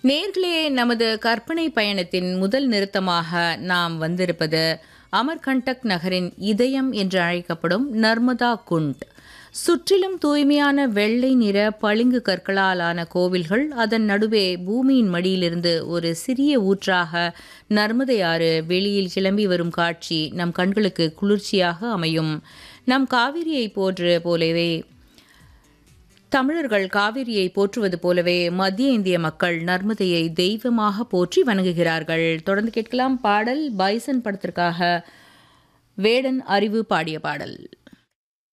நேர்களே நமது கற்பனை பயணத்தின் முதல் நிறுத்தமாக நாம் வந்திருப்பது அமர்கண்டக் நகரின் இதயம் என்று அழைக்கப்படும் நர்மதா குண்ட் சுற்றிலும் தூய்மையான வெள்ளை நிற பளிங்கு கற்களால் ஆன கோவில்கள் அதன் நடுவே பூமியின் மடியிலிருந்து ஒரு சிறிய ஊற்றாக நர்மதை ஆறு வெளியில் கிளம்பி வரும் காட்சி நம் கண்களுக்கு குளிர்ச்சியாக அமையும் நம் காவிரியை போன்று போலவே தமிழர்கள் காவிரியை போற்றுவது போலவே மத்திய இந்திய மக்கள் நர்மதையை தெய்வமாக போற்றி வணங்குகிறார்கள் தொடர்ந்து கேட்கலாம் பாடல் பைசன் படத்திற்காக வேடன் அறிவு பாடிய பாடல்